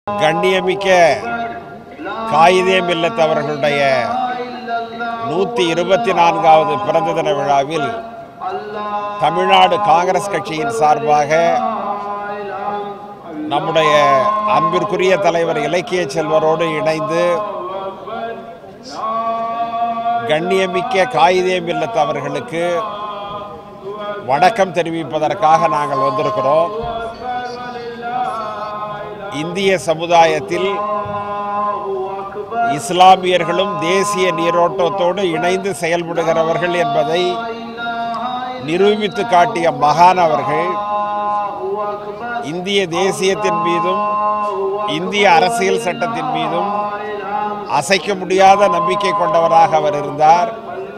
கண்ணியமிக்க காயிதே மில்லத் அவர்களுடைய நூற்றி இருபத்தி நான்காவது பிறந்த தின விழாவில் தமிழ்நாடு காங்கிரஸ் கட்சியின் சார்பாக நம்முடைய அன்பிற்குரிய தலைவர் இலக்கிய செல்வரோடு இணைந்து கண்ணியமிக்க காயிதே மில்லத் அவர்களுக்கு வணக்கம் தெரிவிப்பதற்காக நாங்கள் வந்திருக்கிறோம் இந்திய சமுதாயத்தில் இஸ்லாமியர்களும் தேசிய நீரோட்டத்தோடு இணைந்து செயல்படுகிறவர்கள் என்பதை நிரூபித்து காட்டிய மகான் அவர்கள் இந்திய தேசியத்தின் மீதும் இந்திய அரசியல் சட்டத்தின் மீதும் அசைக்க முடியாத நம்பிக்கை கொண்டவராக அவர் இருந்தார்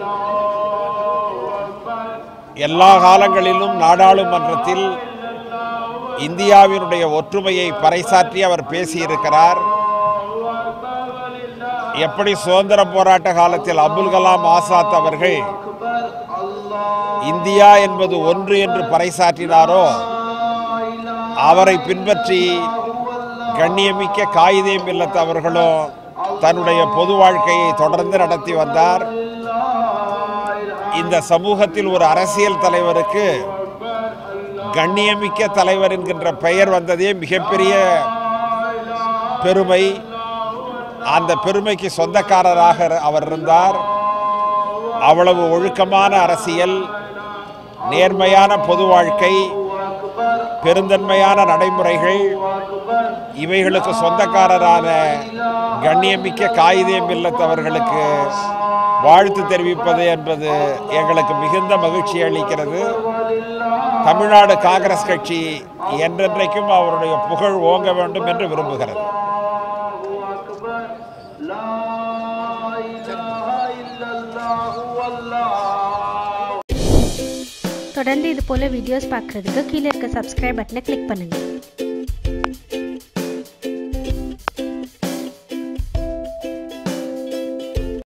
எல்லா காலங்களிலும் நாடாளுமன்றத்தில் இந்தியாவினுடைய ஒற்றுமையை பறைசாற்றி அவர் பேசியிருக்கிறார் எப்படி சுதந்திர போராட்ட காலத்தில் அபுல் கலாம் ஆசாத் அவர்கள் இந்தியா என்பது ஒன்று என்று பறைசாற்றினாரோ அவரை பின்பற்றி கண்ணியமிக்க காயிதே மில்லத் அவர்களும் தன்னுடைய பொது வாழ்க்கையை தொடர்ந்து நடத்தி வந்தார் இந்த சமூகத்தில் ஒரு அரசியல் தலைவருக்கு கண்ணியமிக்க தலைவர் என்கின்ற பெயர் வந்ததே மிகப்பெரிய பெருமை அந்த பெருமைக்கு சொந்தக்காரராக அவர் இருந்தார் அவ்வளவு ஒழுக்கமான அரசியல் நேர்மையான பொது வாழ்க்கை பெருந்தன்மையான நடைமுறைகள் இவைகளுக்கு சொந்தக்காரரான கண்ணியமிக்க காயிதே மில்லத் அவர்களுக்கு வாழ்த்து தெரிவிப்பது என்பது எங்களுக்கு மிகுந்த மகிழ்ச்சி அளிக்கிறது தமிழ்நாடு காங்கிரஸ் கட்சி என்றென்றைக்கும் அவருடைய புகழ் ஓங்க வேண்டும் என்று விரும்புகிறது தொடர்ந்து இது போல வீடியோஸ் பார்க்குறதுக்கு கீழே இருக்க சப்ஸ்கிரைப் பட்டனை கிளிக் பண்ணுங்கள்